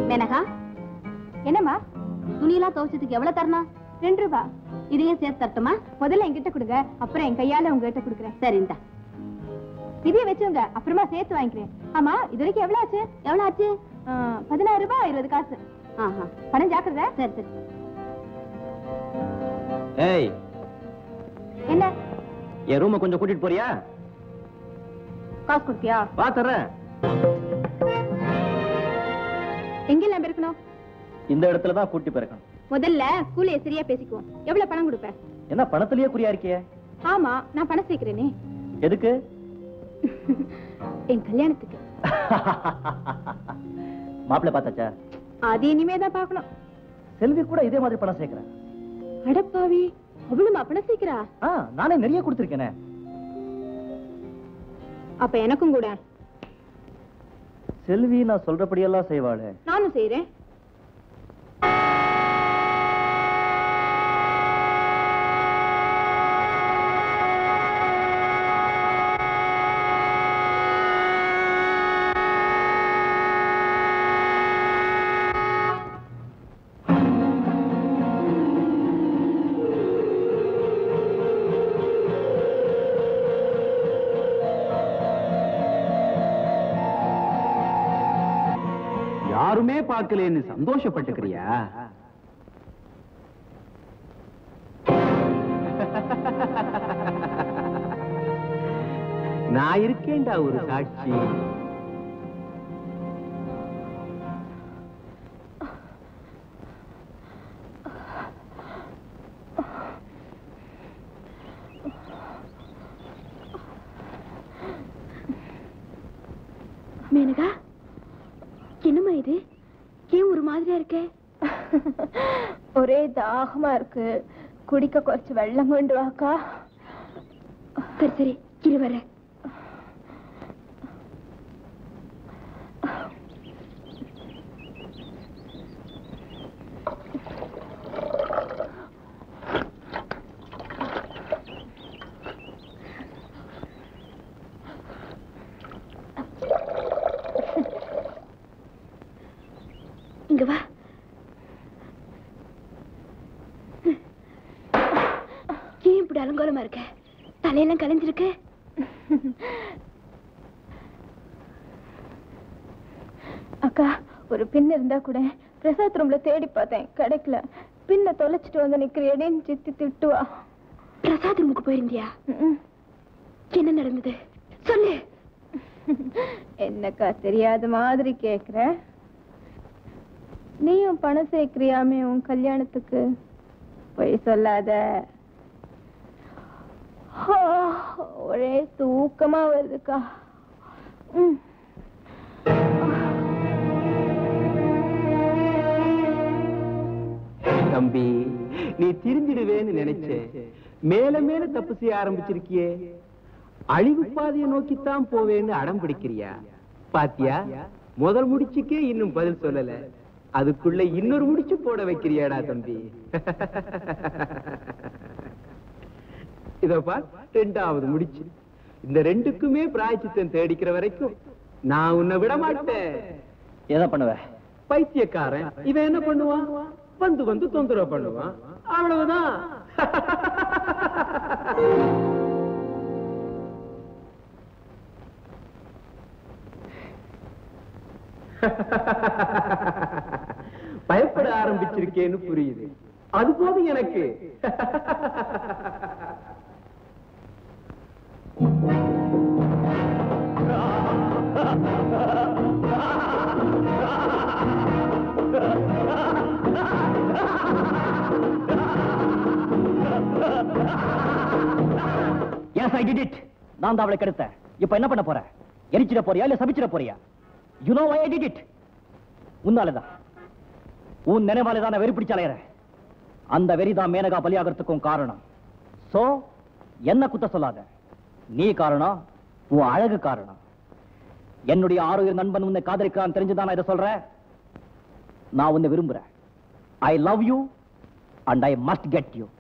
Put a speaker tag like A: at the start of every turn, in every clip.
A: மேனகா
B: என்னம்மா
A: துணியெல்லாம் துவைச்சதுக்கு எவ்வளவு தரணும்
B: ரெண்டு ரூபா
A: இதையும் சேர்த்து தரட்டுமா
B: முதல்ல என்கிட்ட கொடுங்க அப்புறம் என் கையால உங்ககிட்ட கொடுக்குறேன்
A: சரிந்தா
B: இதையே வச்சுங்க அப்புறமா சேர்த்து வாங்கிக்கிறேன் ஆமா இது வரைக்கும் எவ்வளவு ஆச்சு
A: எவ்வளவு ஆச்சு
B: ஆ, பதினாறு ரூபாய் இருபது காசு
A: ஆஹா
B: பணம் ஜாக்கிரதை
A: சரி சரி
C: ஏய்
B: என்ன
C: என் ரூமை கொஞ்சம் கூட்டிட்டு போறியா
B: காசு கொடுத்தியா
C: பாத்துறேன்
B: எங்கெல்லாம் இருக்கணும்
C: இந்த இடத்துல தான் கூட்டி போயிருக்கணும்
B: முதல்ல கூலிய சரியா பேசிக்குவோம் எவ்வளவு பணம் கொடுப்ப
C: என்ன பணத்திலேயே குறியா இருக்கிய
B: ஆமா நான் பணம் சேர்க்கிறேனே
C: எதுக்கு
B: என் கல்யாணத்துக்கு
C: மாப்பிள்ளை பார்த்தாச்சா
B: அது இனிமே தான் பார்க்கணும்
C: செல்வி கூட இதே மாதிரி பணம் சேர்க்கிறேன்
B: அடப்பாவி அவ்வளவுமா பணம் சேர்க்கிறா
C: ஆ நானே நிறைய கொடுத்துருக்கேனே
B: அப்ப எனக்கும் கூட
C: செல்வி நான் சொல்றபடியெல்லாம் செய்வாளே
B: நானும் செய்யறேன்
D: யாருமே பார்க்கலன்னு சந்தோஷப்பட்டுக்கிறியா நான் இருக்கேன்டா ஒரு சாட்சி
B: மேனகா என்னம்மா இது ஏன் ஒரு மாதிரியா இருக்கே ஒரே தாகமா இருக்கு குடிக்க കുറച്ച് വെള്ളം கொண்டு வாக்கா சரி சரி இரு வரேன் இங்க வா ஏன் இப்படி அலங்கோலமா இருக்க தலையெல்லாம் கலைஞ்சிருக்கு அக்கா ஒரு பின் இருந்தா கூட பிரசாத் ரூம்ல தேடி பார்த்தேன் கிடைக்கல பின்ன தொலைச்சிட்டு வந்து நிக்கிறியடின்னு சித்தி திட்டுவா பிரசாத் ரூமுக்கு போயிருந்தியா என்ன நடந்தது சொல்லு என்னக்கா தெரியாத மாதிரி கேக்குற நீயும் பணம் சேர்க்கிறியாமே உன் கல்யாணத்துக்கு பொய் சொல்லாத ஆ, ஒரே தூக்கமா வருதுக்கா ம்.
D: தம்பி நீ திருந்திடுவேன்னு நினைச்சேன் மேல மேல தப்பு செய்ய ஆரம்பிச்சிருக்கியே அழிவு பாதையை நோக்கித்தான் போவேன்னு அடம் பிடிக்கிறியா பாத்தியா முதல் முடிச்சுக்கே இன்னும் பதில் சொல்லல அதுக்குள்ள இன்னொரு முடிச்சு போட வைக்கிறியாடா தம்பி இதோ பார் ரெண்டாவது முடிச்சு இந்த ரெண்டுக்குமே பிராய்ச்சித்தம் தேடிக்கிற வரைக்கும் நான் உன்னை விட மாட்டேன்
C: எதை பண்ணுவ
D: பைத்தியக்காரன் இவன் என்ன பண்ணுவான் வந்து வந்து தொந்தரவு பண்ணுவான் அவ்வளவுதான் பயப்பட ஆரம்பிச்சிருக்கேன்னு புரியுது அது போதும் எனக்கு
C: எஸ் ஐ டிட் இட் நான் தான் அவளை கெடுத்தேன் இப்போ என்ன பண்ண போற எரிச்சிட போறியா இல்ல சபிச்சிட போறியா you know I did it உன்னாலதான் உன் நினைவால தான் வெறி பிடிச்சு அலையறேன் அந்த வெறி தான் மேனகா பலியாகிறதுக்கும் காரணம் சோ என்ன குத்த சொல்லாத நீ காரணம் உன் அழகு காரணம் என்னுடைய ஆரோக்கிய நண்பன் உன்னை காதலிக்கிறான் தெரிஞ்சுதான் நான் இதை சொல்றேன் நான் உன்னை விரும்புறேன் I love you and I must get you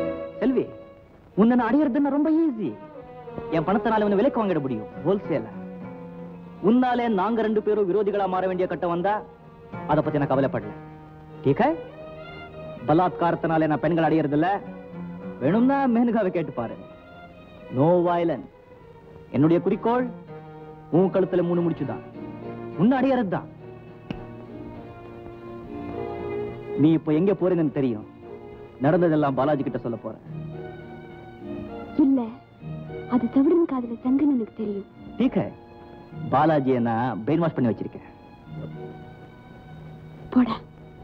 C: Selvi உன்னை நான் அடையிறதுன்னா ரொம்ப ஈஸி என் பணத்தினால உன்னை விலைக்கு வாங்கிட முடியும் ஹோல்சேல உன்னாலே நாங்க ரெண்டு பேரும் விரோதிகளா மாற வேண்டிய கட்டம் வந்தா அத பத்தி நான் கவலைப்படல டீக்க பலாத்காரத்தினால நான் பெண்கள் அடையறது இல்ல வேணும்னா மேனகாவை கேட்டு பாரு நோ வயலன்ஸ் என்னுடைய குறிக்கோள் உன் கழுத்துல மூணு முடிச்சுதான் உன்னை அடையறது தான் நீ இப்ப எங்க போறேன்னு தெரியும் நடந்ததெல்லாம் பாலாஜி கிட்ட சொல்ல போற
A: இல்ல அது தவிரன் காதுல சங்குன்னு எனக்கு தெரியும்
C: டீக்க பாலாஜியை நான் பிரெயின் வாஷ் பண்ணி வச்சிருக்கேன்
A: போடா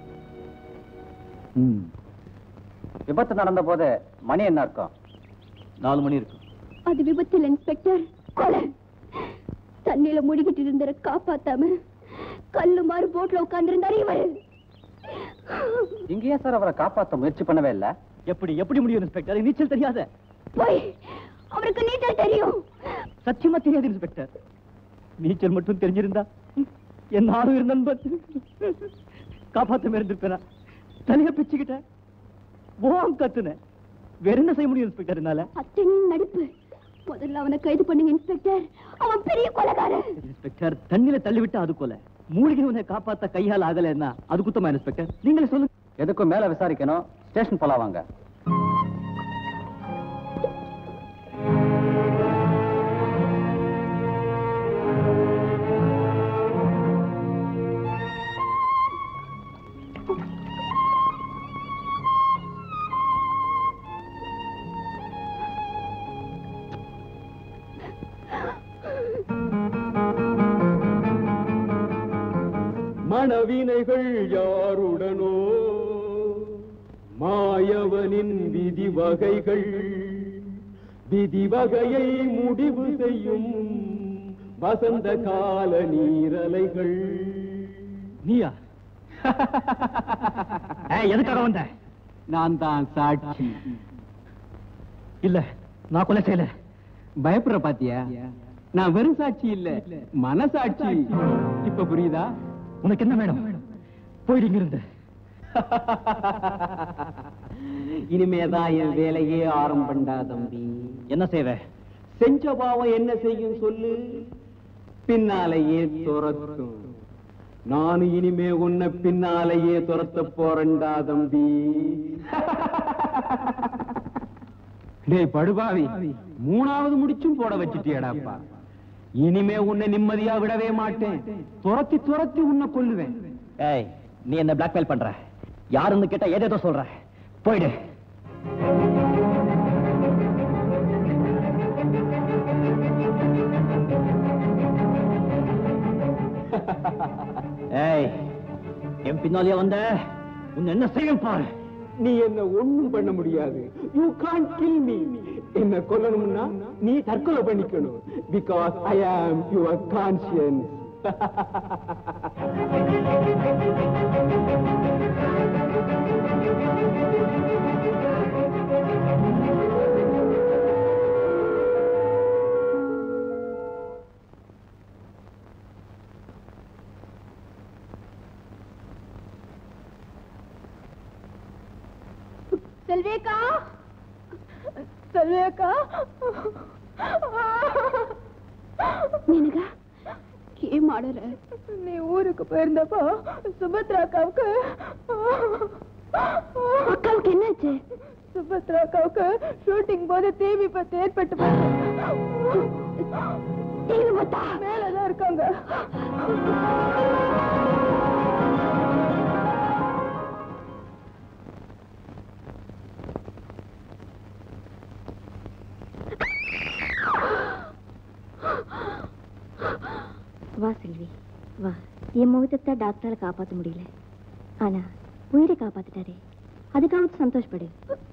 C: விபத்து நடந்த போது மணி என்ன இருக்கும் நாலு மணி இருக்கும்
A: அது விபத்தில் இன்ஸ்பெக்டர் கொலை தண்ணியில முழுகிட்டு இருந்தர காப்பாத்தாம கல்லு மாறு போட்ல உட்கார்ந்திருந்தாரு இவரு
C: இங்க ஏன் சார் அவரை காப்பாத்த முயற்சி பண்ணவே இல்ல எப்படி எப்படி முடியும் இன்ஸ்பெக்டர் நீச்சல் தெரியாத
A: போய் அவருக்கு நீச்சல் தெரியும்
C: சத்தியமா தெரியாது இன்ஸ்பெக்டர் நீச்சல் மட்டும் தெரிஞ்சிருந்தா என் நானும் இருந்த நண்பன் காப்பாத்த இருந்திருப்பேனா தலைய பிச்சுக்கிட்டேன் ஓம் கத்துனேன் வேற என்ன செய்ய முடியும் இன்ஸ்பெக்டர் என்னால
A: அத்தனையும் நடிப்பு முதல்ல அவனை கைது பண்ணுங்க இன்ஸ்பெக்டர் அவன் பெரிய கொலைகாரன்
C: இன்ஸ்பெக்டர் தண்ணில தள்ளி விட்டு அது கொலை மூலிகைவனை காப்பாத்த கையால் ஆகலைன்னா அது குத்தமா இன்ஸ்பெக்டர் நீங்களே சொல்லுங்க
E: எதுக்கும் மேல விசாரிக்கணும் ஸ்டேஷன் போலாம் வாங்க
D: மனவினைகள் யாருடனோ மாயவனின் விதி வகைகள் விதி வகையை முடிவு செய்யும் வசந்த கால நீரலைகள்
C: நீயா ஏய், எதுக்காக வந்த
D: நான் தான் சாட்சி
C: இல்ல நான் கொலை செய்யல
D: பயப்படுற பாத்தியா நான் வெறும் சாட்சி இல்ல மனசாட்சி இப்ப புரியுதா
C: உனக்கு என்ன வேணும் போயிடுங்க இருந்து
D: இனிமேதான் என் வேலையே ஆரம்பண்டா தம்பி
C: என்ன செய்வ
D: செஞ்ச பாவம் என்ன செய்யும் சொல்லு பின்னாலேயே துரத்தும் நான் இனிமே உன்னை பின்னாலேயே துரத்த போறேன்டா தம்பி டேய் படுபாவி மூணாவது முடிச்சும் போட வச்சுட்டியடாப்பா இனிமே உன்னை நிம்மதியா விடவே மாட்டேன் துரத்தி துரத்தி உன்னை கொல்லுவேன்
C: ஏய் நீ என்ன பிளாக்மெயில் பண்ற யாருன்னு கேட்டா ஏதேதோ சொல்ற போயிடு ஏய் என் பின்னாலேயே வந்த உன்னை என்ன செய்யும் பாரு
D: நீ என்ன ஒண்ணும் பண்ண முடியாது யூ கான் கில் மீ என்ன கொல்லணும்னா நீ தற்கொலை பண்ணிக்கணும் because I am your conscience
A: செல்வேக்கா
B: செல்வியக்கா
A: மேனகா ஏன் ஆடுற
B: நீ ஊருக்கு போயிருந்தப்போ சுபத்ரா அக்காவுக்கு
A: அக்காவுக்கு என்னாச்சு
B: சுபத்ரா அக்காவுக்கு ஷூட்டிங் போது தீ விபத்து ஏற்பட்டு
A: தீவு மொத்தா
B: மேலதான் இருக்காங்க
F: வா செல்வி வா என் முகத்தை டாக்டரால காப்பாத்த முடியல ஆனா உயிரை காப்பாத்திட்டாரே அதுக்காவது சந்தோஷப்படு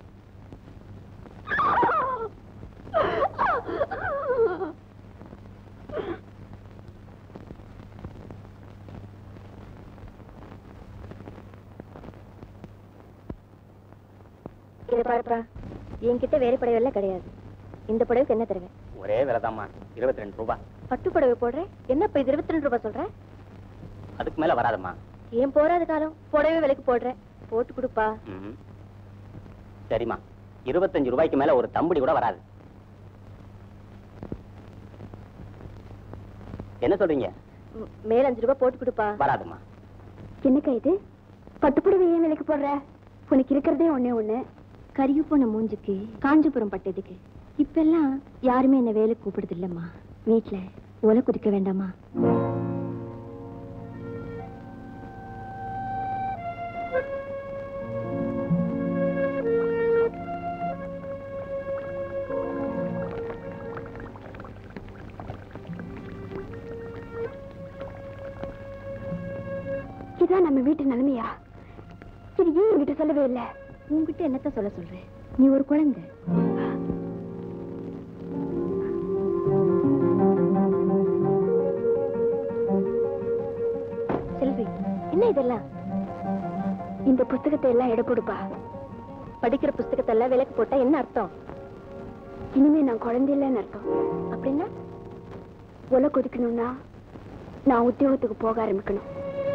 F: இது பாருப்பா என்கிட்ட வேறு புடவை கிடையாது இந்த புடவைக்கு என்ன தருவேன்
E: ஒரே விலைதாம்மா இருபத்தி ரெண்டு ரூபாய்
F: பட்டு புடவை போடுறேன் என்ன இப்ப இது இருபத்தி ரெண்டு ரூபாய் சொல்ற
E: அதுக்கு மேல வராதம்மா
F: ஏன் போறாத காலம் புடவை விலைக்கு போடுறேன் போட்டு கொடுப்பா
E: ம்ம். சரிம்மா இருபத்தஞ்சு ரூபாய்க்கு மேல ஒரு தம்புடி கூட வராது என்ன சொல்றீங்க
F: மேல அஞ்சு ரூபாய் போட்டு கொடுப்பா
E: வராதும்மா
A: என்னக்கா இது பட்டுப்புடவை ஏன் விலைக்கு போடுற உனக்கு இருக்கிறதே ஒண்ணே ஒண்ணு
F: கருகி போன மூஞ்சுக்கு காஞ்சிபுரம் பட்டதுக்கு இப்பெல்லாம் யாருமே என்ன வேலை கூப்பிடுது இல்லம்மா வீட்டுல ஒலை குதிக்க வேண்டாமா
A: இதான் நம்ம வீட்டு நிலைமையா இது ஏன் என்கிட்ட சொல்லவே இல்லை
F: உன்கிட்ட என்னத்த சொல்ல சொல்றேன் நீ ஒரு குழந்தை செல்வி என்ன இதெல்லாம்
A: இந்த புஸ்தகத்தை எல்லாம் எடை போடுப்பா
F: படிக்கிற புஸ்தகத்தை எல்லாம் விலைக்கு போட்டா என்ன அர்த்தம்
A: இனிமே நான் குழந்தை இல்லைன்னு அர்த்தம்
F: அப்படின்னா
A: ஒலை கொதிக்கணும்னா நான் உத்தியோகத்துக்கு போக ஆரம்பிக்கணும்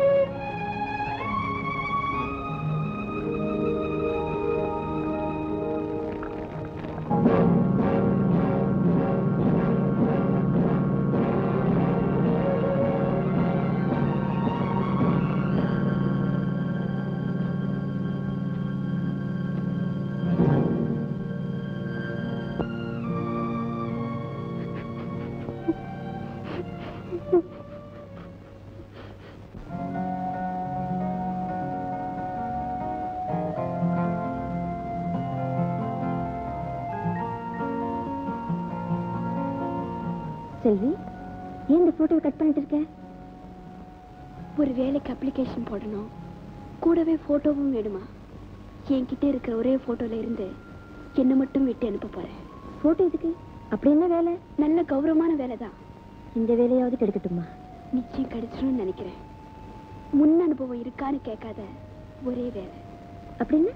F: செல்வி ஏன் இந்த போட்டோவை கட் பண்ணிட்டு இருக்க
A: ஒரு வேலைக்கு அப்ளிகேஷன் போடணும் கூடவே போட்டோவும் வேணுமா என்கிட்ட இருக்கிற ஒரே போட்டோல இருந்து என்ன மட்டும் விட்டு அனுப்ப போறேன்
F: போட்டோ எதுக்கு அப்படி என்ன வேலை
A: நல்ல கௌரவமான வேலை தான்
F: இந்த வேலையாவது கெடுக்கட்டுமா
A: நிச்சயம் கிடைச்சிடும்னு நினைக்கிறேன் முன் அனுபவம் இருக்கான்னு கேட்காத ஒரே வேலை
F: அப்படின்னா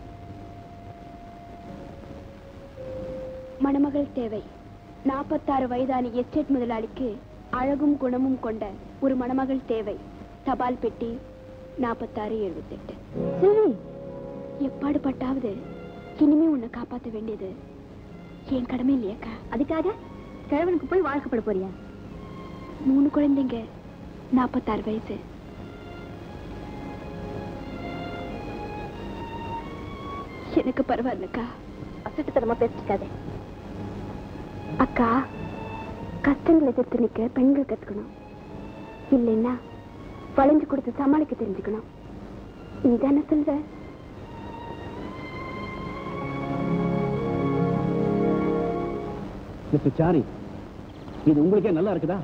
A: மணமகள் தேவை நாற்பத்தாறு வயதான எஸ்டேட் முதலாளிக்கு அழகும் குணமும் கொண்ட ஒரு மணமகள் தேவை தபால் பெட்டி நாற்பத்தாறு எழுபத்தெட்டு
F: செல்வி
A: எப்பாடு பட்டாவது இனிமே உன்னை காப்பாத்த வேண்டியது என் கடமை இல்லையாக்கா
F: அதுக்காக கிழவனுக்கு போய் வாழ்க்கப்பட போறியா
A: மூணு குழந்தைங்க நாற்பத்தாறு வயசு எனக்கு பரவாயில்லக்கா
F: அசட்டுத்தனமா பேசிக்காதே
A: அக்கா கஷ்டங்களை எதிர்த்து நிக்க பெண்கள் கத்துக்கணும் இல்லைன்னா வளைஞ்சு கொடுத்து சமாளிக்க தெரிஞ்சுக்கணும் நீ தானே சொல்ற
C: மிஸ்டர் சாரி இது உங்களுக்கே நல்லா இருக்குதா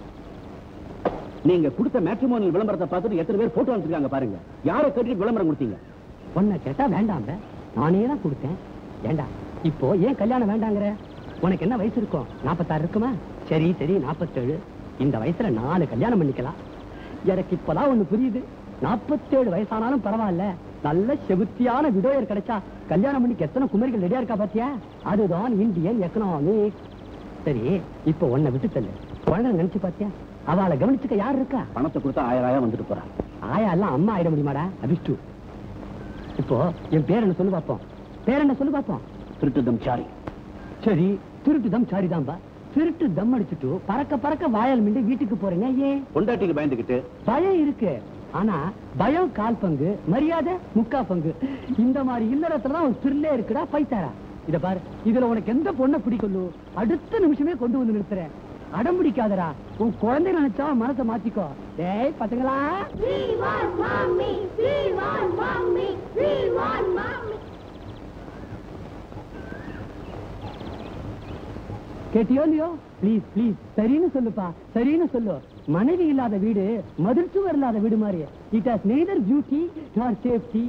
C: நீங்க கொடுத்த மேட்ரிமோனியல் விளம்பரத்தை பார்த்துட்டு எத்தனை பேர் போட்டோ அனுப்பிச்சிருக்காங்க பாருங்க யாரை கேட்டு விளம்பரம் கொடுத்தீங்க
G: உன்னை கேட்டா வேண்டாம் நானே தான் கொடுத்தேன் ஏண்டா இப்போ ஏன் கல்யாணம் வேண்டாங்கிற உனக்கு என்ன வயசு இருக்கும் நாற்பத்தாறு இருக்குமா சரி சரி நாற்பத்தேழு இந்த வயசுல நாலு கல்யாணம் பண்ணிக்கலாம் எனக்கு இப்பதான் ஒண்ணு புரியுது நாற்பத்தேழு வயசானாலும் பரவாயில்ல நல்ல செவுத்தியான விடோயர் கிடைச்சா கல்யாணம் பண்ணிக்க எத்தனை குமரிகள் ரெடியா இருக்கா பாத்தியா அதுதான் இந்தியன் எக்கனாமிக் சரி இப்போ உன்னை விட்டு தள்ளு குழந்தை நினைச்சு பாத்தியா அவளை கவனிச்சுக்க யார் இருக்கா
C: பணத்தை கொடுத்தா ஆயிரம் ஆயிரம் வந்துட்டு போறான்
G: ஆயா எல்லாம் அம்மா ஆயிட முடியுமாடா அபிஷ்டு இப்போ என் பேர் என்ன சொல்லு பார்ப்போம் பேர் என்ன சொல்லு பார்ப்போம்
C: திருட்டுதம் சாரி
G: சரி திருட்டு தம் சாரி தான்பா திருட்டு தம் அடிச்சுட்டு பறக்க பறக்க வாயால் மிண்டு வீட்டுக்கு போறீங்க ஏன்
C: பொண்டாட்டிக்கு பயந்துகிட்டு
G: பயம் இருக்கு ஆனா பயம் கால் பங்கு மரியாதை முக்கா பங்கு இந்த மாதிரி இல்லறத்துல தான் ஒரு திருளே இருக்குடா பைத்தாரா இத பாரு இதுல உனக்கு எந்த பொண்ணை பிடிக்கலோ அடுத்த நிமிஷமே கொண்டு வந்து நிறுத்துறேன் அடம் பிடிக்காதடா உன் குழந்தை நினைச்சா மனசை மாத்திக்கோ டேய் பசங்களா கேட்டியோ இல்லையோ ப்ளீஸ் ப்ளீஸ் சரின்னு சொல்லுப்பா சரின்னு சொல்லு மனைவி இல்லாத வீடு மதில் சுவர் இல்லாத வீடு மாதிரி it has neither beauty nor safety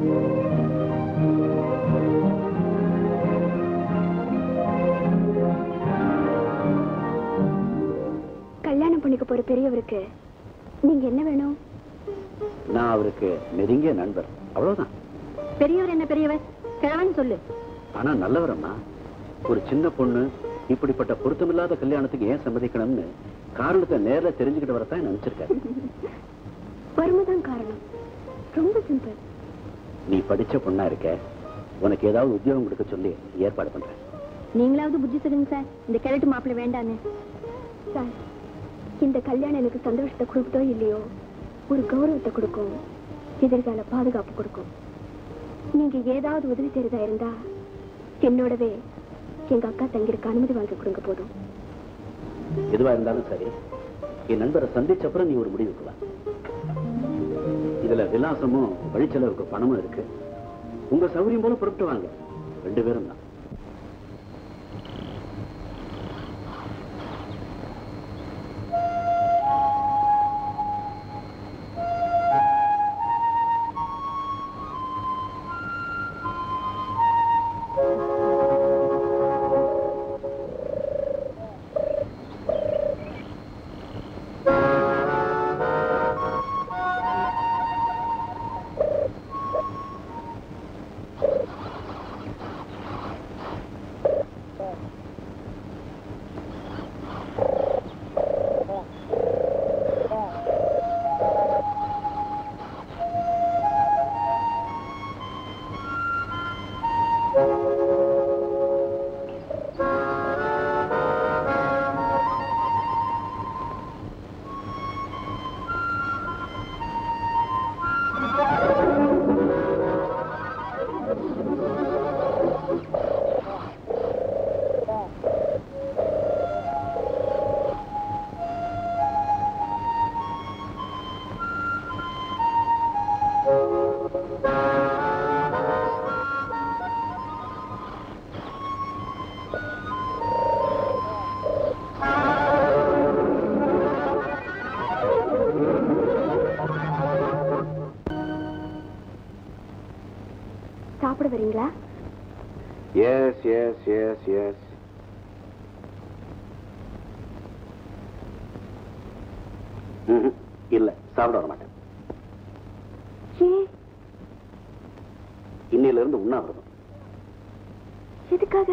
A: கல்யாணம் பண்ணிக்க போற பெரியவருக்கு நீங்க என்ன வேணும்
C: நான் அவருக்கு நெருங்கிய நண்பர் அவ்வளவுதான்
F: பெரியவர் என்ன பெரியவர் கிழவன் சொல்லு
C: ஆனா நல்லவரம்மா ஒரு சின்ன பொண்ணு இப்படிப்பட்ட பொருத்தமில்லாத கல்யாணத்துக்கு ஏன் சம்மதிக்கணும்னு காரணத்தை நேர்ல தெரிஞ்சுக்கிட்டு வரத்தான் நினைச்சிருக்காரு
A: வறுமைதான் காரணம் ரொம்ப சிம்பிள்
C: நீ படிச்ச பொண்ணா இருக்க உனக்கு ஏதாவது உத்தியோகம் கொடுக்க சொல்லி ஏற்பாடு பண்றேன்
F: நீங்களாவது புத்தி சொல்லுங்க சார் இந்த கிழட்டு மாப்பிள்ளை வேண்டான்னு
A: சார் இந்த கல்யாணம் எனக்கு சந்தோஷத்தை கொடுக்குதோ இல்லையோ ஒரு கௌரவத்தை கொடுக்கும் எதிர்கால பாதுகாப்பு கொடுக்கும் நீங்க ஏதாவது உதவி செய்யறதா இருந்தா என்னோடவே எங்க அக்கா தங்கியிருக்க அனுமதி வாங்கி கொடுங்க போதும்
H: எதுவா இருந்தாலும் சரி என் நண்பரை சந்திச்ச அப்புறம் நீ ஒரு முடிவுக்கு வா இதுல விலாசமும் வழிச்செலவுக்கு பணமும் இருக்கு உங்க சௌகரியம் போல புறப்பட்டு வாங்க ரெண்டு பேரும் தான்
A: சாப்பிட வரீங்களா
H: எஸ் எஸ் எஸ் எஸ் இல்ல சாப்பிட வர மாட்டேன்
A: ஏன்
H: இன்னையில இருந்து உண்ணாவிரதம்
A: எதுக்காக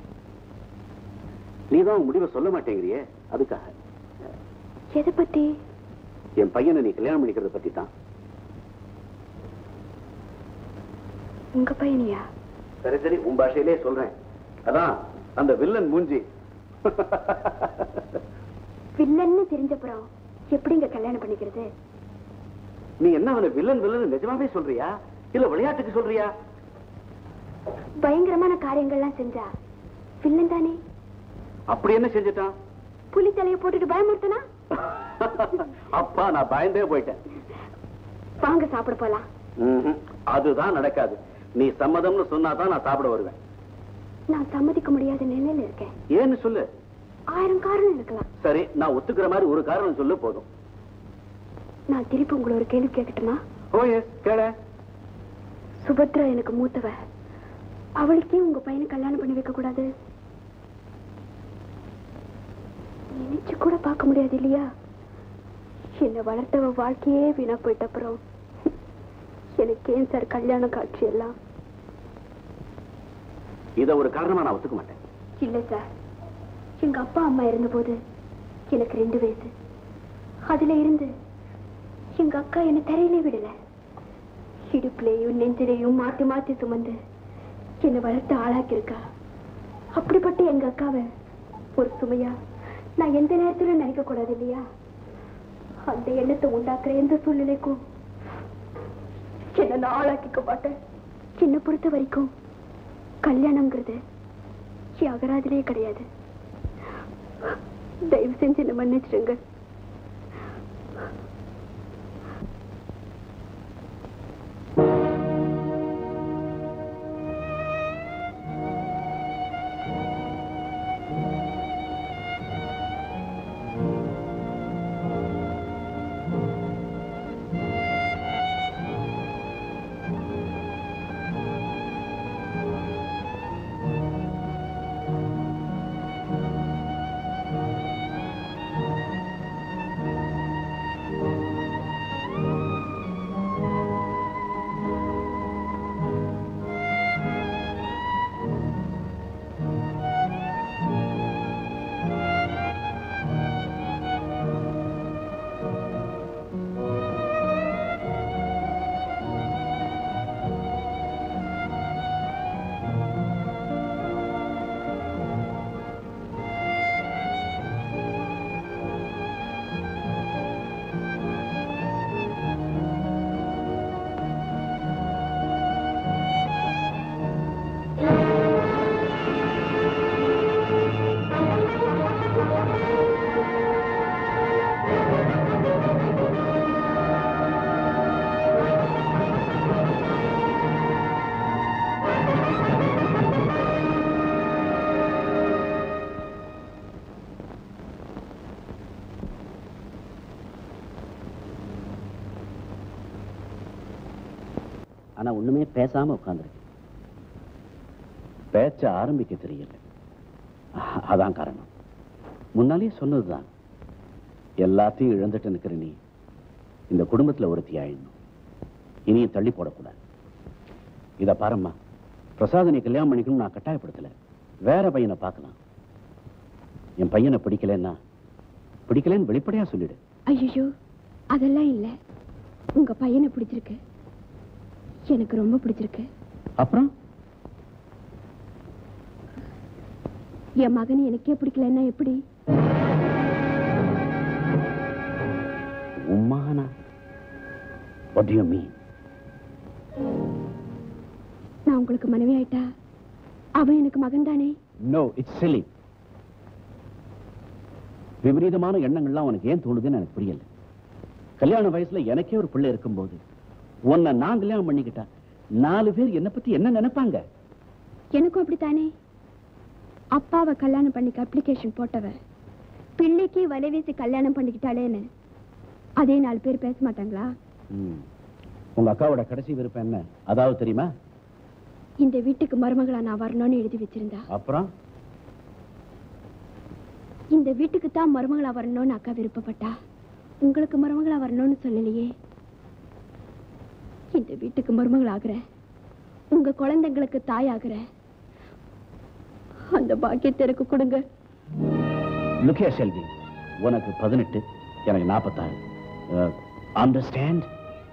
H: நீ தான் உன் முடிவை சொல்ல மாட்டேங்கிறியே அதுக்காக
A: எதை பத்தி
H: என் பையனை நீ கல்யாணம் பண்ணிக்கிறத பத்தி தான்
A: உங்க பையனியா
H: சரி சரி உன் பாஷையிலே சொல்றேன் அதான் அந்த வில்லன் மூஞ்சி
A: வில்லன்னு தெரிஞ்சப்புறம் எப்படிங்க கல்யாணம் பண்ணிக்கிறது
H: நீ என்ன அவனை வில்லன் வில்லன் நிஜமாவே சொல்றியா இல்ல விளையாட்டுக்கு சொல்றியா
A: பயங்கரமான காரியங்கள்லாம் செஞ்சா வில்லன் தானே
H: அப்படி என்ன செஞ்சுட்டான்
A: புலி தலையை போட்டுட்டு பயமுறுத்தனா
H: அப்பா நான் பயந்தே போயிட்டேன்
A: வாங்க சாப்பிட போலாம்
H: ம்ஹும். அதுதான் நடக்காது நீ சம்மதம்னு சொன்னா தான் நான் சாப்பிட வருவேன்
A: நான் சம்மதிக்க முடியாத நிலையில இருக்கேன்
H: ஏன்னு சொல்லு
A: ஆயிரம் காரணம் இருக்கலாம்
H: சரி நான் ஒத்துக்கிற மாதிரி ஒரு காரணம் சொல்லு போதும்
A: நான் திருப்பி உங்களை ஒரு கேள்வி கேட்கட்டுமா
H: ஓ எஸ் கேள
A: சுபத்ரா எனக்கு மூத்தவ அவளுக்கே உங்க பையனை கல்யாணம் பண்ணி வைக்க கூடாது நினைச்சு கூட பார்க்க முடியாது இல்லையா என்னை வளர்த்தவ வாழ்க்கையே வீணா போயிட்ட அப்புறம் எனக்கு ஏன் சார் கல்யாண காட்சி எல்லாம்
H: இத ஒரு காரணமா நான் ஒத்துக்க மாட்டேன்
A: இல்ல சார் எங்க அப்பா அம்மா இருந்தபோது எனக்கு ரெண்டு வயசு அதுல இருந்து எங்க அக்கா என்ன தரையிலே விடல இடுப்புலையும் நெஞ்சிலையும் மாத்தி மாத்தி சுமந்து என்னை வளர்த்து ஆளாக்கி இருக்கா அப்படிப்பட்ட எங்க அக்காவை ஒரு சுமையா நான் எந்த நேரத்திலும் நினைக்க கூடாது இல்லையா அந்த எண்ணத்தை உண்டாக்குற எந்த சூழ்நிலைக்கும் என்ன நான் ஆளாக்கிக்க மாட்டேன் என்னை பொறுத்த வரைக்கும் கல்யாணம்ங்கிறது என் அகராதிலே கிடையாது தயவு செஞ்சு என்ன மன்னிச்சிடுங்க
H: ஆனா ஒண்ணுமே பேசாம உட்கார்ந்துருக்கேன் பேச்ச ஆரம்பிக்க தெரியல அ- அதான் காரணம் முன்னாலே சொன்னதுதான் எல்லாத்தையும் இழந்துட்டு நிக்கிற நீ இந்த குடும்பத்துல ஒருத்தி ஆயிடணும் இனியும் தள்ளி போடக்கூடாது இத பாரும்மா பிரசாத் நீ கல்யாணம் பண்ணிக்கணும் நான் கட்டாயப்படுத்தல வேற பையனை பார்க்கலாம் என் பையனை பிடிக்கலன்னா பிடிக்கலன்னு வெளிப்படையா சொல்லிடு
A: ஐயோ அதெல்லாம் இல்ல உங்க பையனை பிடிச்சிருக்கு எனக்கு ரொம்ப பிடிச்சிருக்கு
H: அப்புறம்
A: என் மகன் எனக்கே பிடிக்கலன்னா எப்படி
H: உம்மானா what do you mean
A: நான் உங்களுக்கு மனைவி ஆயிட்டா அவன் எனக்கு மகன் தானே
H: no it's silly விபரீதமான எண்ணங்கள்லாம் உனக்கு ஏன் தோணுதுன்னு எனக்கு புரியல கல்யாண வயசுல எனக்கே ஒரு பிள்ளை இருக்கும்போது உன்னை நான் கல்யாணம் பண்ணிக்கிட்டா நாலு பேர் என்னை பத்தி என்ன நினைப்பாங்க
A: எனக்கும் அப்படித்தானே அப்பாவை கல்யாணம் பண்ணிக்க அப்ளிகேஷன் போட்டவ பிள்ளைக்கு வலை வீசி கல்யாணம் பண்ணிக்கிட்டாளேன்னு அதே நாலு பேர் பேச மாட்டாங்களா
H: ம். உங்க அக்காவோட கடைசி விருப்பம் என்ன அதாவது தெரியுமா
A: இந்த வீட்டுக்கு மருமகளா நான் வரணும்னு எழுதி வச்சிருந்தா
H: அப்புறம்
A: இந்த வீட்டுக்கு தான் மருமகளா வரணும்னு அக்கா விருப்பப்பட்டா உங்களுக்கு மருமகளா வரணும்னு சொல்லலையே இந்த வீட்டுக்கு மருமகள் ஆகுற உங்க குழந்தைங்களுக்கு தாய் ஆகுற அந்த பாக்கியத்தை எனக்கு கொடுங்க
H: லுக்கியா செல்வி உனக்கு பதினெட்டு எனக்கு நாற்பத்தாறு அண்டர்ஸ்டாண்ட்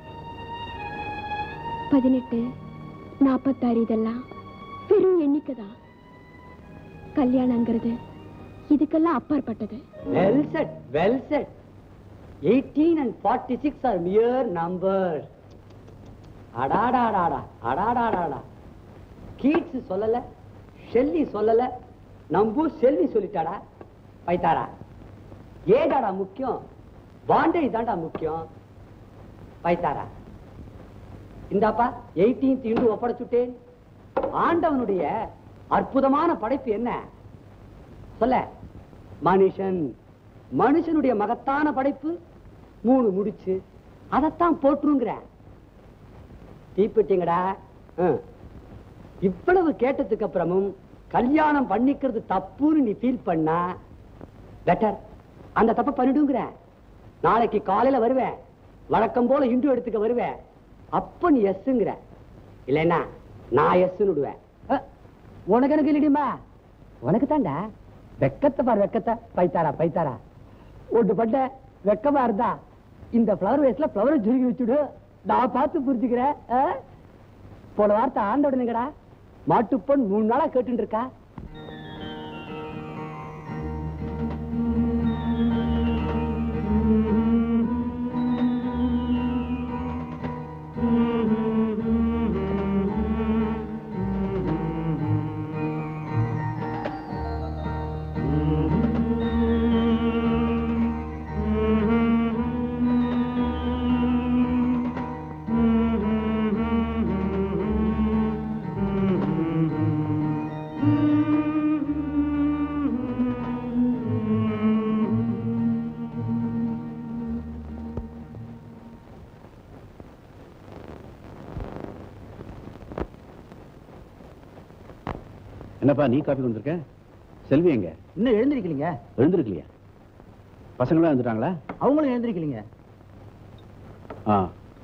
A: பதினெட்டு நாற்பத்தாறு இதெல்லாம் பெரும் எண்ணிக்கை தான் கல்யாணங்கிறது இதுக்கெல்லாம் அப்பாற்பட்டது
G: Well said, well said. 18 and 46 are mere numbers. அடாடாடாடா அடாடாடாடா கீட்ஸ் சொல்லல ஷெல்லி சொல்லல நம்பு செல்வி சொல்லிட்டாடா பைத்தாரா ஏடாடா முக்கியம் பாண்டேஜ் தான்டா முக்கியம் பைத்தாரா இந்தாப்பா 18th இன்று ஒப்படைச்சுட்டேன் ஆண்டவனுடைய அற்புதமான படைப்பு என்ன சொல்ல மனுஷன் மனுஷனுடைய மகத்தான படைப்பு மூணு முடிச்சு அதைத்தான் போட்டுருங்கிற தீப்பிட்டீங்கடா ம். இவ்வளவு கேட்டதுக்கு அப்புறமும் கல்யாணம் பண்ணிக்கிறது தப்புன்னு நீ ஃபீல் பண்ணா பெட்டர் அந்த தப்பை பண்ணிடுங்கிற நாளைக்கு காலையில வருவேன் வழக்கம் போல இண்டு எடுத்துக்க வருவேன் அப்ப நீ எஸ்ங்கிற இல்லைன்னா நான் எஸ்ன்னு விடுவேன் அஹ், உனக்கு எனக்கு இல்லடியுமா உனக்கு தாண்டா வெக்கத்தை பாரு வெக்கத்தை பைத்தாரா பைத்தாரா ஒன்று பட்ட வெக்கமா இருந்தா இந்த ஃப்ளவர் வேஸ்ட்ல ஃப்ளவரை சுருக்கி வச்சுடு நான் பார்த்து புரிஞ்சுக்கிறேன் ஆ? போன வார்த்தை ஆண்ட உடனேங்கடா மாட்டுப்பொன் மூணு நாளா கேட்டுட்டு இருக்கா
H: என்னப்பா நீ காப்பி வந்திருக்க செல்வி எங்க
G: இன்னும் எழுந்திருக்கீங்க
H: எழுந்திருக்கலையா பசங்களாம் எழுந்துட்டாங்களா
G: அவங்களும் எழுந்திருக்கீங்க
H: ஆ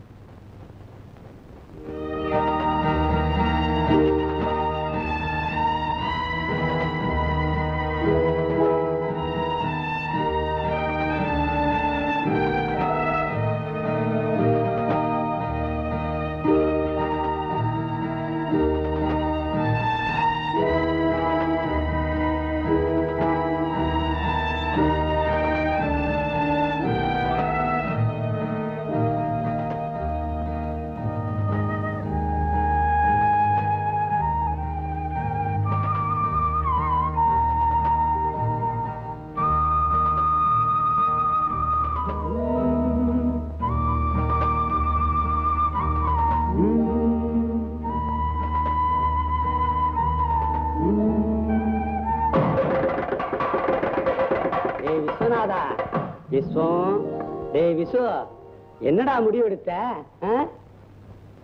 G: ஏய் விஸ்வநாதா விஸ்வம் டேய் விஸ்வ என்னடா முடிவு எடுத்த ஆ?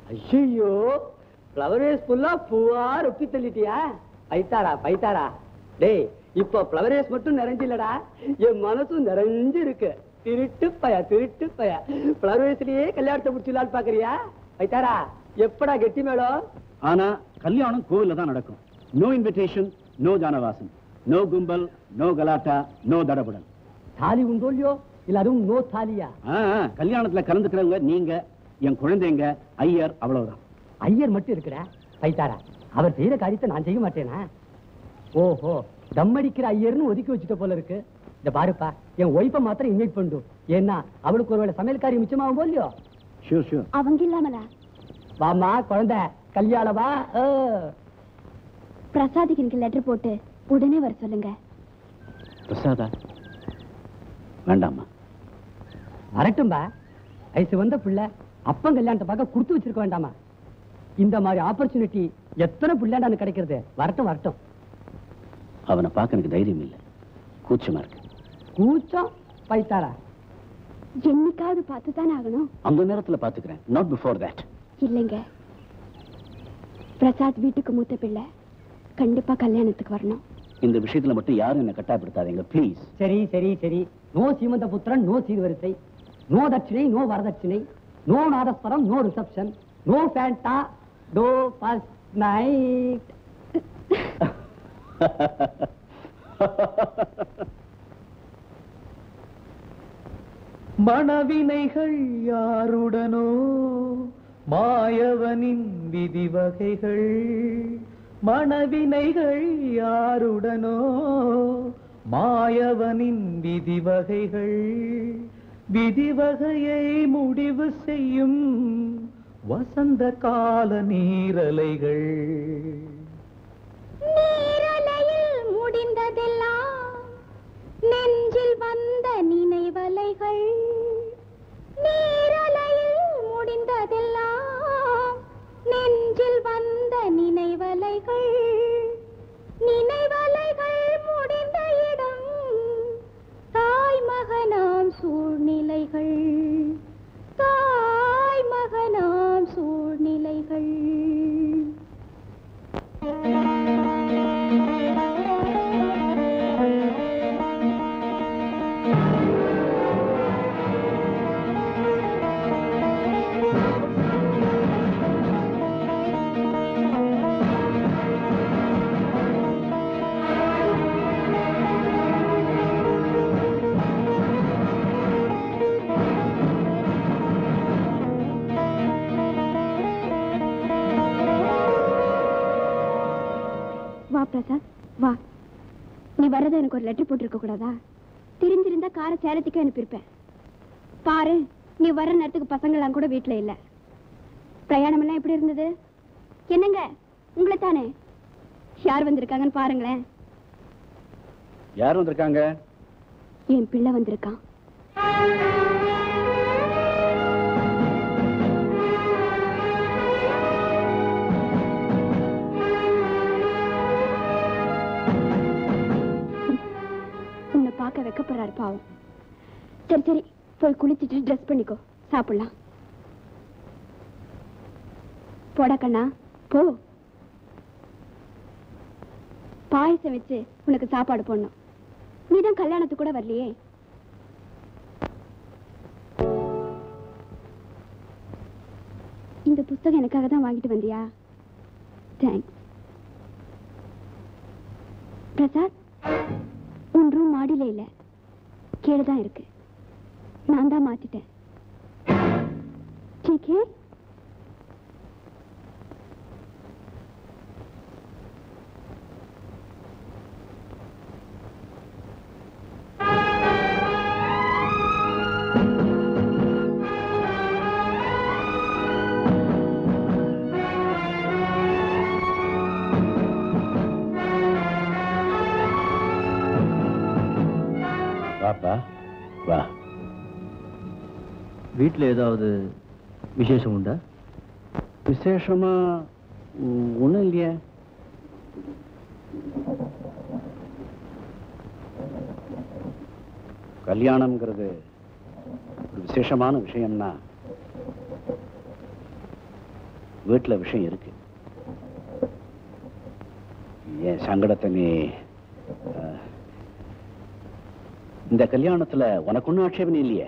G: ஐயோ ஃப்ளவர் வேஸ் ஃபுல்லா பூவா ரொப்பி தள்ளிட்டியா பைத்தாடா பைத்தாடா டேய் இப்போ ஃப்ளவர் வேஸ் மட்டும் நிறைஞ்சில்லடா என் மனசும் நிறைஞ்சு இருக்கு திருட்டு பய திருட்டு பய ஃப்ளவர் வேஸ்லயே கல்யாணத்தை முடிச்சுலான்னு பாக்குறியா பைத்தாடா எப்படா கெட்டி மேடம்
H: ஆனா கல்யாணம் கோவில்ல தான் நடக்கும் நோ இன்விடேஷன் நோ ஜானவாசன் நோ கும்பல் நோ கலாட்டா நோ தடபுடல்
G: தாலி உண்டோ இல்லையோ இல்ல அதுவும் நோ தாலியா
H: ஆ, ஆ, கல்யாணத்துல கலந்துக்கிறவங்க நீங்க என் குழந்தைங்க ஐயர் அவ்வளவுதான்
G: ஐயர் மட்டும் இருக்கிற பைத்தாரா அவர் செய்யற காரியத்தை நான் செய்ய மாட்டேனா ஓஹோ தம் அடிக்கிற ஐயர்னு ஒதுக்கி வச்சுட்ட போல இருக்கு இந்த பாருப்பா என் ஒய்ஃபை மாத்திரம் இன்வைட் பண்ணு ஏன்னா அவளுக்கு ஒருவேளை சமையல்காரி மிச்சமாகும் போலியோ
H: ஷூர் ஷூர்
A: அவங்க இல்லாமலா
G: வாமா குழந்தை கல்யாணம் வா ஆ.
A: பிரசாதிக்கு எனக்கு லெட்டர் போட்டு உடனே வர சொல்லுங்க
H: பிரசாதா வேண்டாமா
G: வரட்டும்பா வயசு வந்த பிள்ளை அப்பன் கல்யாணத்தை பார்க்க கொடுத்து வச்சிருக்க வேண்டாமா இந்த மாதிரி ஆப்பர்ச்சுனிட்டி எத்தனை பிள்ளைண்டான்னு கிடைக்கிறது வரட்டும் வரட்டும்
H: அவனை பார்க்க எனக்கு தைரியம் இல்லை கூச்சமா இருக்கு
G: கூச்சம் பைத்தாரா
A: என்னைக்காவது பார்த்து தானே ஆகணும்
H: அந்த நேரத்துல பாத்துக்கிறேன் நாட் பிஃபோர் தட்
A: இல்லைங்க பிரசாத் வீட்டுக்கு மூத்த பிள்ளை கண்டிப்பா கல்யாணத்துக்கு வரணும்
H: இந்த விஷயத்துல மட்டும் யாரும் என்ன கட்டாயப்படுத்தாதீங்க ப்ளீஸ்
G: சரி சரி சரி நோ சீமந்த புத்திரன் நோ சீர்வரிசை நோ தட்சிணை நோ வரதட்சிணை நோ நாதஸ்வரம் நோ ரிசப்ஷன் நோ ஃபேண்டா டோ ஃபர்ஸ்ட் நைட்
I: மணவினைகள் யாருடனோ மாயவனின் விதிவகைகள் மணவினைகள் யாருடனோ மாயவனின் விதிவகைகள் விதிவகையை முடிவு செய்யும் வசந்த கால நீரலைகள்
A: நீரலையில் முடிந்ததெல்லாம் நெஞ்சில் வந்த நினைவலைகள் நீரலையில் முடிந்ததெல்லாம் நெஞ்சில் வந்த நினைவலைகள் நினைவலைகள் முடிந்த இடம் தாய் மகனாம் சூழ்நிலைகள் தாய் மகனாம் சூழ்நிலைகள் வா பிரசாத் வா நீ வர்றத எனக்கு ஒரு லெட்டர் போட்டிருக்க கூடாதா தெரிஞ்சிருந்தா காரை சேலத்துக்கு அனுப்பியிருப்பேன் பாரு நீ வர்ற நேரத்துக்கு பசங்கள்லாம் கூட வீட்டுல இல்ல பிரயாணம் எல்லாம் எப்படி இருந்தது என்னங்க உங்களை தானே யார் வந்திருக்காங்கன்னு பாருங்களேன்
H: யார் வந்திருக்காங்க
A: என் பிள்ளை வந்திருக்கான் உன்னை பார்க்க வைக்கப்படுறாரு பாவம் சரி சரி போய் குளிச்சிட்டு ட்ரெஸ் பண்ணிக்கோ சாப்பிடலாம் போடா கண்ணா போ பாயசம் வச்சு உனக்கு சாப்பாடு போடணும் நீதான் கல்யாணத்துக்கு கூட வரலையே இந்த புஸ்தகம் எனக்காக தான் வாங்கிட்டு வந்தியா தேங்க்ஸ் பிரசாத் உன் ரூம் மாடியில இல்ல கீழே தான் இருக்கு நான் தான் மாத்திட்டேன் ठीक है
H: வாப்பா வா
C: வீட்டுல ஏதாவது விசேஷம் உண்டா
H: விசேஷமா ம், ஒண்ணும் இல்லையே கல்யாணம்ங்கிறது ஒரு விசேஷமான விஷயம்னா வீட்டுல விஷயம் இருக்கு என் சங்கடத்தை நீ அஹ், இந்த கல்யாணத்துல உனக்கு ஒன்றும் ஆட்சேபனை இல்லையே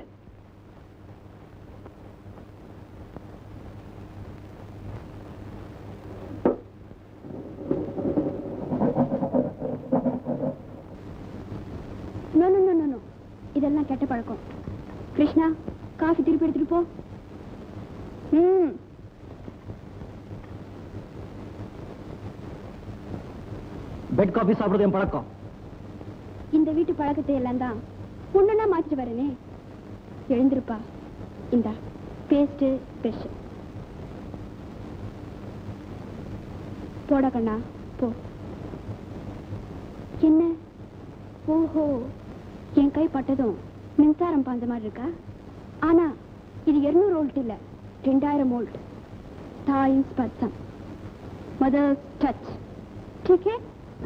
A: no no no no no இதெல்லாம் கெட்ட பழக்கம் கிருஷ்ணா காஃபி திருப்பி எடுத்துட்டு போ ம்
C: பெட் காஃபி சாப்பிடுறது என் பழக்கம்
A: இந்த வீட்டு பழக்கத்தை எல்லாம் தான் பொண்ணுன்னா மாத்திட்டு வரேனே எழுந்திருப்பா இந்தா பேஸ்ட் பிரஷ் போடா கண்ணா போ என்ன ஓஹோ என் கை பட்டதும் மின்சாரம் பாய்ந்த மாதிரி இருக்கா ஆனா இது 200 வோல்ட் இல்ல ரெண்டாயிரம் வோல்ட் தாயின் ஸ்பர்சம் மதர்ஸ் டச் ठीक है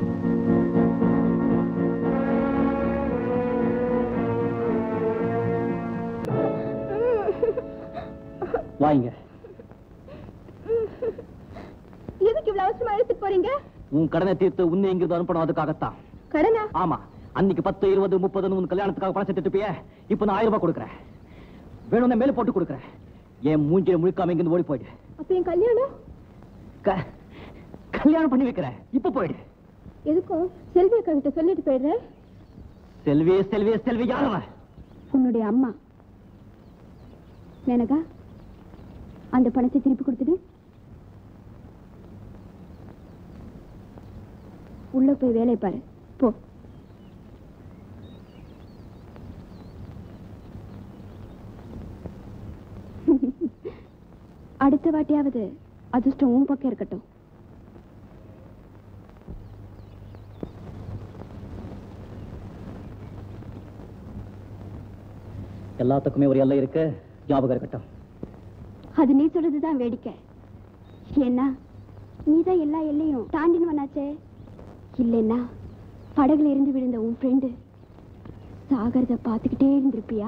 C: வாங்க
A: எதுக்கு இவ்வளவு அவசரமா எடுத்துட்டு போறீங்க
C: உன் கடனை தீர்த்து உன்னை இங்கிருந்து அனுப்பணும் அதுக்காகத்தான்
A: கடனா
C: ஆமா அன்னைக்கு பத்து இருபது முப்பதுன்னு உன் கல்யாணத்துக்காக பணம் சேர்த்துட்டு இருப்பியே இப்ப நான் ஆயிரம் ரூபாய் கொடுக்குறேன் வேணும்னா மேல போட்டு கொடுக்குறேன் என் மூஞ்சியை முழிக்காம இங்கிருந்து ஓடி போயிடு
A: அப்ப என் கல்யாணம்
C: க- கல்யாணம் பண்ணி வைக்கிறேன் இப்ப போயிடு
A: எதுக்கும் செல்வி அக்கா கிட்ட சொல்லிட்டு போயிடுறேன்
C: செல்வி செல்வி செல்வி யாரவ
A: உன்னுடைய அம்மா மேனகா அந்த பணத்தை திருப்பி கொடுத்துடு உள்ள போய் வேலையை பாரு போ அடுத்த வாட்டியாவது அதிர்ஷ்டம் உன் பக்கம் இருக்கட்டும்
C: எல்லாத்துக்குமே ஒரு எல்லை இருக்கு ஞாபகம் இருக்கட்டும்
A: அது நீ சொல்றதுதான் வேடிக்கை ஏன்னா நீதான் எல்லா எல்லையும் தாண்டினவனாச்சே இல்லைன்னா படகுல இருந்து விழுந்த உன் ஃப்ரெண்டு சாகரத பார்த்துக்கிட்டே இருந்திருப்பியா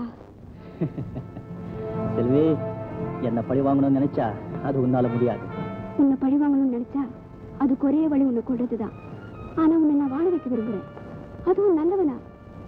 C: செல்வி என்ன பழி வாங்கணும்னு நினைச்சா அது உன்னால முடியாது
A: உன்னை பழி வாங்கணும்னு நினைச்சா அதுக்கு ஒரே வழி உன்னை கொள்றதுதான் ஆனா உன்னை நான் வாழ வைக்க விரும்புறேன் அதுவும் நல்லவனா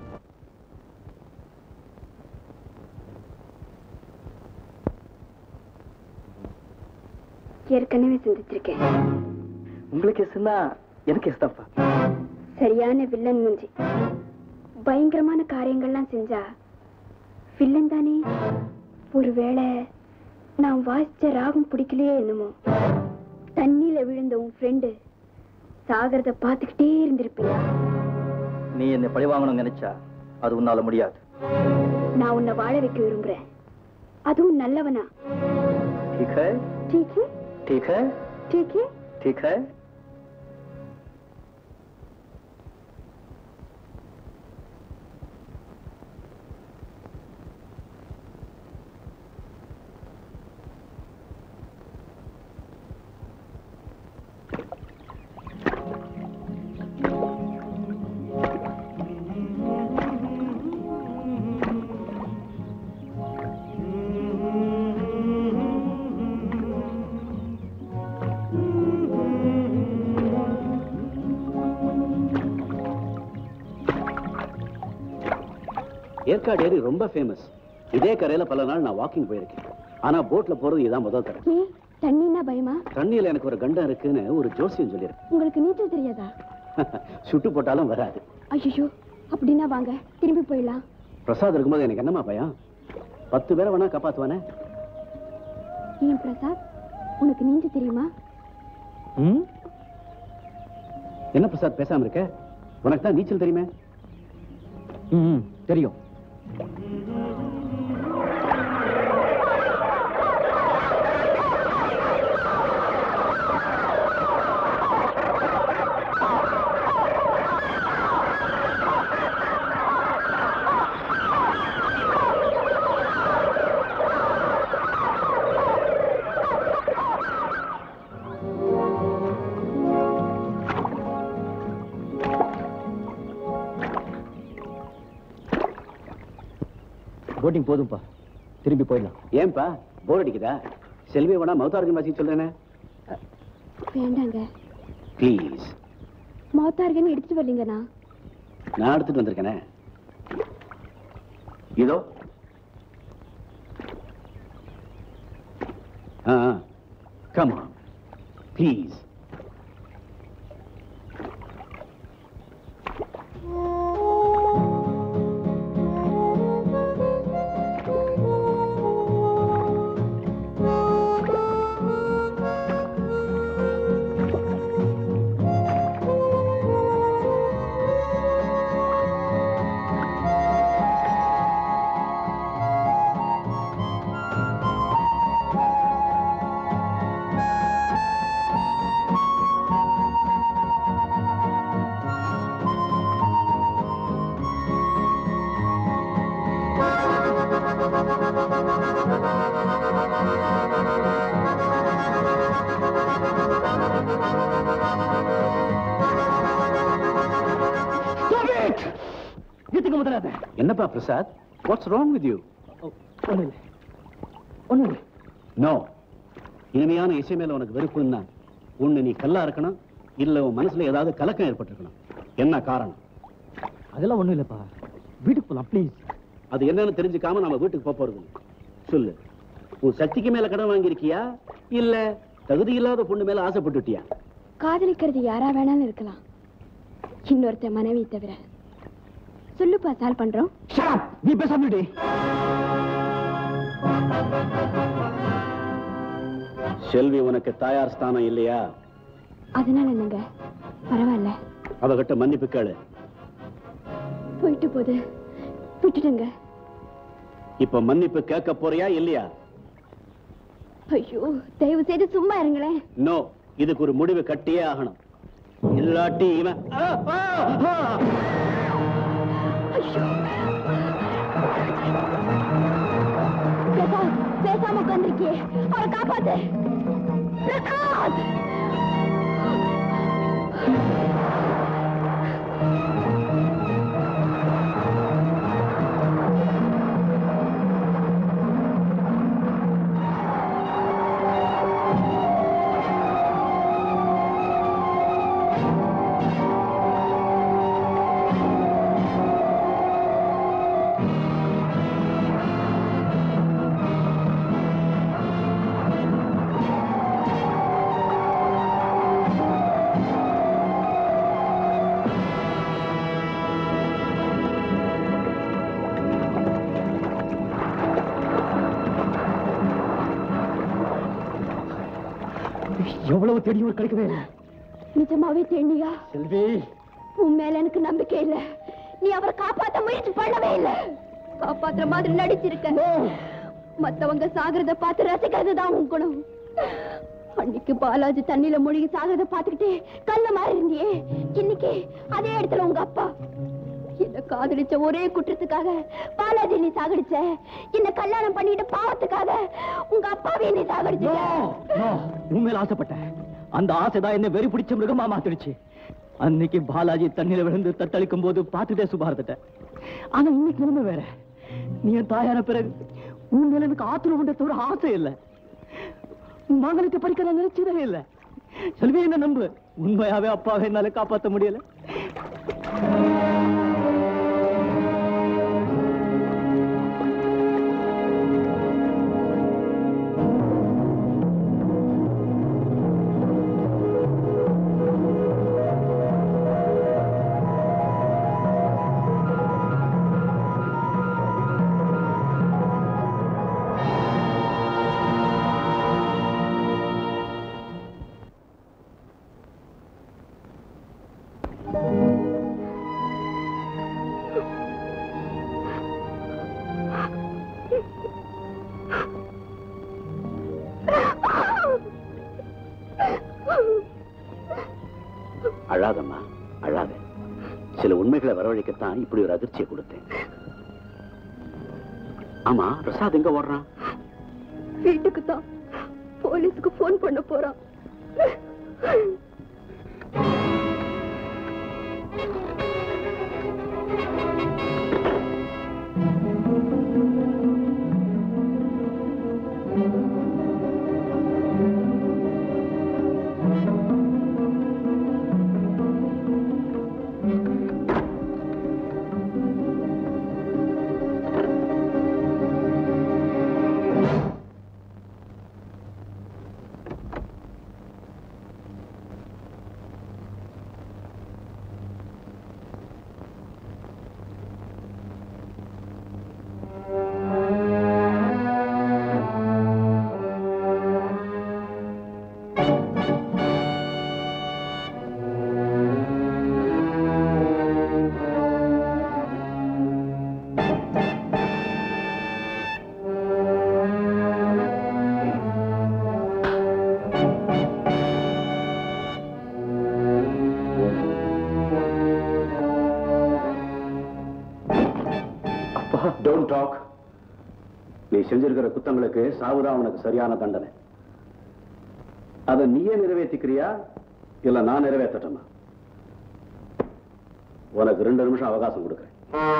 A: ஏற்கனவே சிந்திச்சிருக்கேன்
C: உங்களுக்கு எஸ்னா எனக்கு எஸ்தாப்பா
A: சரியான வில்லன் மூஞ்சி பயங்கரமான காரியங்கள்லாம் செஞ்சா வில்லன் தானே ஒருவேளை நான் வாசிச்ச ராகம் பிடிக்கலையே என்னமோ தண்ணியில விழுந்த உன் ஃப்ரெண்டு சாகரத பார்த்துக்கிட்டே இருந்திருப்பியா
C: நீ என்னை பழி வாங்கணும்னு நினைச்சா அது உன்னால முடியாது
A: நான் உன்னை வாழ வைக்க விரும்புறேன் அதுவும் நல்லவனா
C: ठीक है
A: ठीक है
C: ठीक है
A: ठीक है
C: ठीक है
H: ஏற்காடு ஏரி ரொம்ப ஃபேமஸ் இதே கரையில பல நாள் நான் வாக்கிங் போயிருக்கேன் ஆனா போட்ல போறது இதான் முதல் தடவை
A: ஏன் தண்ணின்னா பயமா
H: தண்ணியில எனக்கு ஒரு கண்டம் இருக்குன்னு ஒரு ஜோசியம் சொல்லியிருக்கேன்
A: உங்களுக்கு நீச்சல் தெரியாதா
H: சுட்டு போட்டாலும் வராது
A: ஐயோ அப்படின்னா வாங்க திரும்பி போயிடலாம்
H: பிரசாத் இருக்கும்போது எனக்கு என்னமா பயம் பத்து பேரை வேணா காப்பாத்துவானே
A: ஏன் பிரசாத் உனக்கு நீஞ்ச தெரியுமா
C: ம்
H: என்ன பிரசாத் பேசாம இருக்க உனக்கு தான் நீச்சல் தெரியுமே
C: ம் தெரியும் போட்டிங் போதும்பா திரும்பி போயிடலாம்
H: ஏன்பா போர் அடிக்குதா செல்வி வேணா மௌத்தார்ஜன் வாசி சொல்றேனே
A: வேண்டாங்க
H: ப்ளீஸ்
A: மௌத்தார்கன்னு எடுத்துட்டு வரலீங்கண்ணா
H: நான் எடுத்துட்டு வந்திருக்கேனே இதோ ஆ கம் ஆன் ப்ளீஸ்
C: வீட்டுக்கு முதலாத
H: என்னப்பா Prasad what's wrong with you
C: ஒண்ணு இல்லை ஒண்ணு இல்லை
H: நோ இனிமையான இசை மேல உனக்கு வெறுப்புன்னா ஒண்ணு நீ கல்லா இருக்கணும் இல்ல உன் மனசுல ஏதாவது கலக்கம் ஏற்பட்டிருக்கணும் என்ன காரணம்
C: அதெல்லாம் ஒண்ணும் இல்லப்பா வீட்டுக்கு போலாம் ப்ளீஸ்
H: அது என்னன்னு தெரிஞ்சுக்காம நம்ம வீட்டுக்கு போக போறது இல்ல. சொல்லு உன் சக்திக்கு மேல கடன் வாங்கியிருக்கியா இல்ல தகுதி இல்லாத பொண்ணு மேல ஆசைப்பட்டுட்டியா
A: காதலிக்கிறது யாரா வேணாலும் இருக்கலாம் இன்னொருத்த மனைவி தவிர சொல்லுப்பா சால்வ் பண்றோம்
C: நீ பேசாமடி
H: செல்வி உனக்கு தாயார் ஸ்தானம் இல்லையா
A: அதனால என்னங்க பரவாயில்ல
H: அவகிட்ட மன்னிப்பு கேளு
A: போயிட்டு போது விட்டுடுங்க
H: இப்ப மன்னிப்பு கேட்க போறியா இல்லையா
A: ஐயோ தயவு செய்து சும்மா இருங்களேன்
H: நோ இதுக்கு ஒரு முடிவு கட்டியே ஆகணும் இல்லாட்டி இவன் ஆ, ஆ, ஆ.
A: பிரசாத் பேசாம உட்காந்துருக்கியே அவரை காப்பாத்து பிரசாத்
C: எவ்வளவு தேடியும் கிடைக்கவே இல்லை
A: நிஜமாவே தேனியா
C: செல்வி
A: உன் மேல எனக்கு நம்பிக்கை இல்ல நீ அவரை காப்பாத்த முயற்சி பண்ணவே இல்ல காப்பாத்துற மாதிரி நடிச்சிருக்க மத்தவங்க சாகிறத பார்த்து ரசிக்கிறது தான் உன் குணம் அன்னைக்கு பாலாஜி தண்ணியில மூழ்கி சாகிறத பார்த்துக்கிட்டே கல்ல மாறி இருந்தியே இன்னைக்கு அதே இடத்துல உங்க அப்பா என்ன காதலிச்ச ஒரே குற்றத்துக்காக பாலாஜி நீ சாகடிச்ச என்ன கல்யாணம் பண்ணிட்டு பாவத்துக்காக உங்க அப்பாவே நீ சாகடிச்ச
C: உன் மேல ஆசைப்பட்டேன் அந்த ஆசைதான் என்ன வெறி பிடிச்ச மிருகமா மாத்திடுச்சு அன்னைக்கு பாலாஜி தண்ணியில விழுந்து தத்தளிக்கும் போது பார்த்துட்டே சுபார்த்துட்டேன் ஆனா இன்னைக்கு நிலைமை வேற நீ என் தாயான பிறகு உன் மேல எனக்கு ஆத்திரம் உண்ட தவிர ஆசை இல்லை உன் மகனுக்கு படிக்க நான் நினைச்சதே இல்லை செல்வி என்ன நம்பு உண்மையாவே அப்பாவை என்னால காப்பாத்த முடியல
H: அழாதம்மா அழாத சில உண்மைகளை வரவழைக்கத்தான் இப்படி ஒரு அதிர்ச்சியை கொடுத்தேன் ஆமா பிரசாத் எங்க ஓடுறான்
A: வீட்டுக்கு தான் போலீஸ்க்கு போன் பண்ண போறான்
H: செஞ்சிருக்கிற குத்தங்களுக்கு சாவுதான் உனக்கு சரியான தண்டனை அதை நீயே நிறைவேற்றிக்கிறியா இல்ல நான் நிறைவேற்றட்டுமா உனக்கு ரெண்டு நிமிஷம் அவகாசம் கொடுக்குறேன்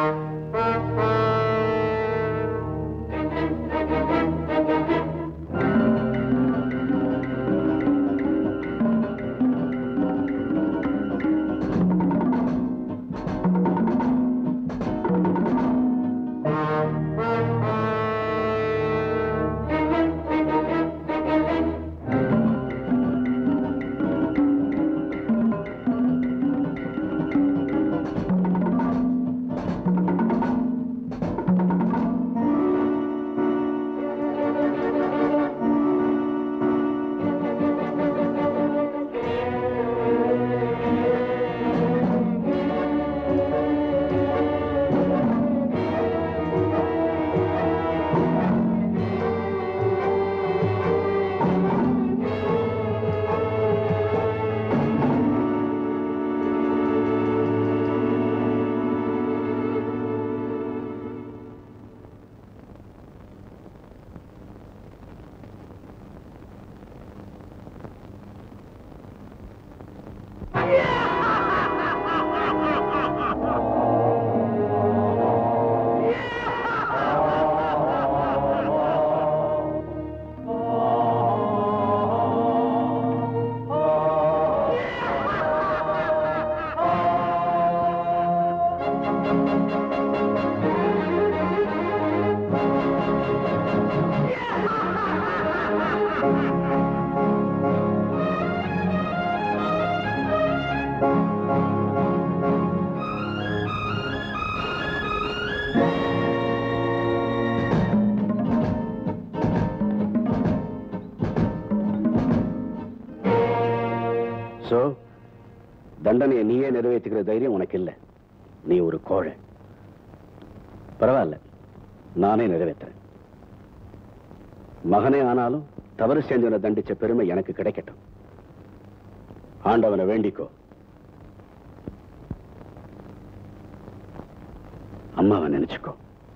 H: சோ தண்டனையை நீயே நிறைவேற்றிக்கிற தைரியம் உனக்கு இல்லை நீ ஒரு கோழை பரவாயில்ல நானே நிறைவேற்றுறேன் மகனே ஆனாலும் தவறு செஞ்சவனை தண்டிச்ச பெருமை எனக்கு கிடைக்கட்டும் ஆண்டவனை வேண்டிக்கோ அம்மாவை நினைச்சுக்கோ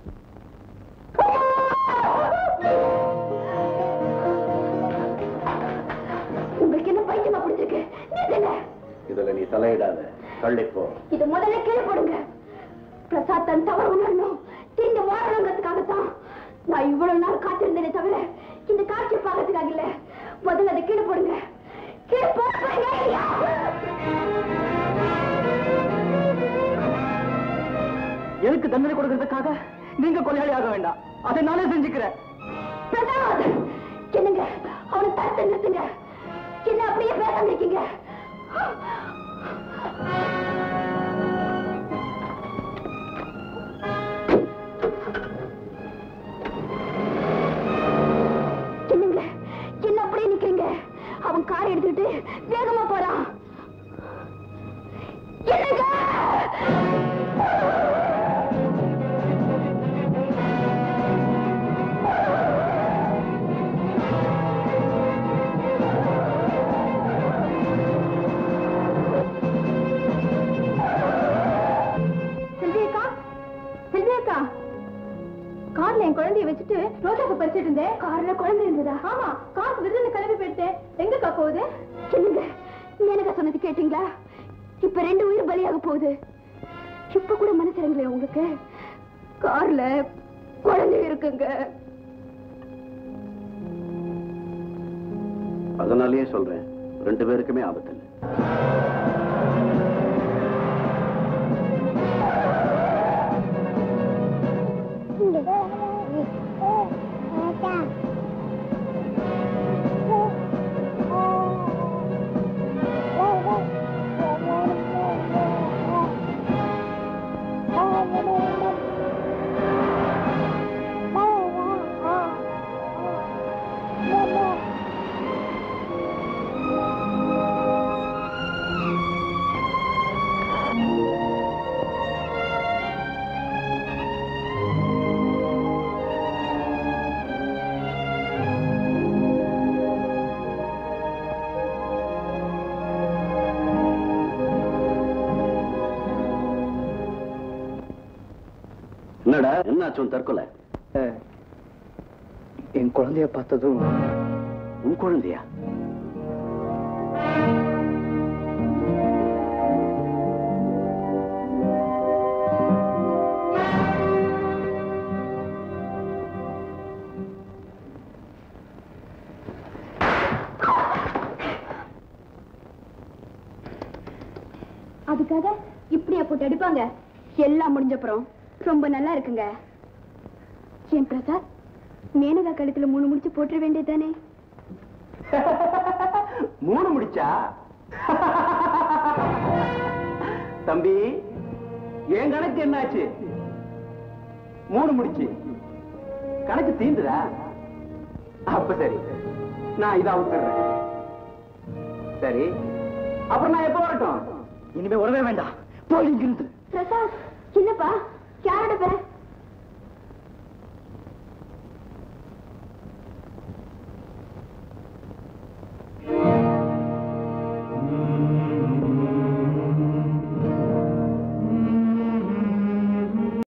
A: உங்களுக்கு என்ன பைத்தியமா பிடிச்சிருக்கு நிறுத்துங்க.
H: இதுல நீ தலையிடாத தள்ளிப்போ
A: இது முதல்ல கீழே போடுங்க பிரசாத் தன் தவறு உணரணும் திரும்பி மாறணுங்கிறதுக்காகத்தான் நான் இவ்வளவு நாள் காத்திருந்தேனே தவிர இந்த காட்சி பார்க்கறதுக்காக இல்ல முதல்ல அதை கீழே போடுங்க கீழே போடுங்க ஐயா!
C: எனக்கு தண்டனை கொடுக்கறதுக்காக நீங்க கொலையாளி ஆக வேண்டாம் அதை நானே செஞ்சுக்கிறேன்
A: பிரசாத் என்னங்க அவனை தடுத்து நிறுத்துங்க என்ன அப்படியே பேசாம இருக்கீங்க என்னங்க என்ன அப்படியே நிக்கிறீங்க அவன் கார் எடுத்துக்கிட்டு வேகமா போறான் என்னங்க
B: செல்வி அக்கா செல்வி அக்கா கார்ல என் குழந்தைய வச்சுட்டு ரோஜாக்கு பறிச்சிட்டு இருந்தேன்
A: கார்ல குழந்தை இருந்ததா
B: ஆமா காசு விருதுல கிளம்பி போயிட்டேன் எங்கக்கா போகுது
A: என்னங்க எனக்கு சொன்னது கேட்டீங்களா இப்ப ரெண்டு உயிர் பலியாக போகுது இப்ப கூட மனசிறங்களே உங்களுக்கு கார்ல குழந்தை இருக்குங்க
H: அதனாலேயே சொல்றேன் ரெண்டு பேருக்குமே ஆபத்து இல்லை என்னடா என்னாச்சும் தற்கொலை என் குழந்தைய பார்த்ததும் உன் குழந்தையா
A: அதுக்காக இப்படியா போட்டு அடிப்பாங்க எல்லாம் முடிஞ்சப்புறம் ரொம்ப நல்லா இருக்குங்க ஏன் பிரசாத் மேனகா கழுத்துல மூணு முடிச்சு போட்டுற வேண்டியதுதானே
D: மூணு முடிச்சா தம்பி என் கணக்கு என்னாச்சு மூணு முடிச்சு கணக்கு தீந்துதா அப்ப சரி நான் இதை அவுத்துறேன் சரி அப்புறம் நான் எப்ப வரட்டும்
C: இனிமே உறவே வேண்டாம் போய் இங்கிருந்து
A: பிரசாத் என்னப்பா யாரோட பேர